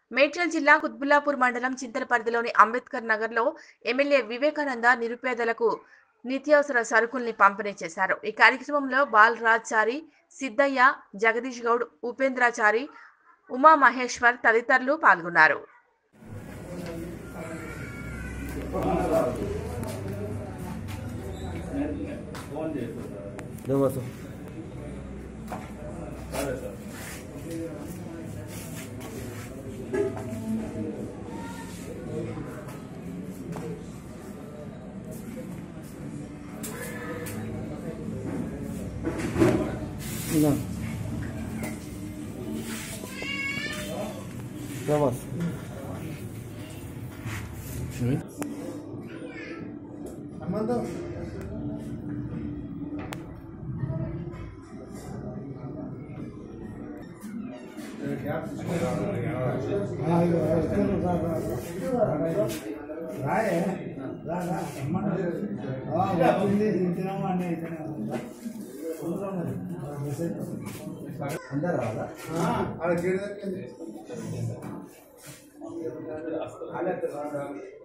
మేడ్చల్ జిల్లా కుత్బుల్లాపూర్ మండలం చింతల పరిధిలోని అంబేద్కర్ నగర్లో ఎమ్మెల్యే వివేకానంద నిరుపేదలకు నిత్యావసర సరుకుల్ని పంపిణీ చేశారు ఈ కార్యక్రమంలో బాలరాజ్ చారి సిద్ధయ్య జగదీష్ గౌడ్ ఉపేంద్రాచారి ఉమా మహేశ్వర్ తదితరులు పాల్గొన్నారు దేవాసు ఇలా దేవాసు రాయే రా రా వచ్చింది తింటున్నాము అన్నీ అయితేనే అందరు రావాలా ఆడ గేడు దక్కింది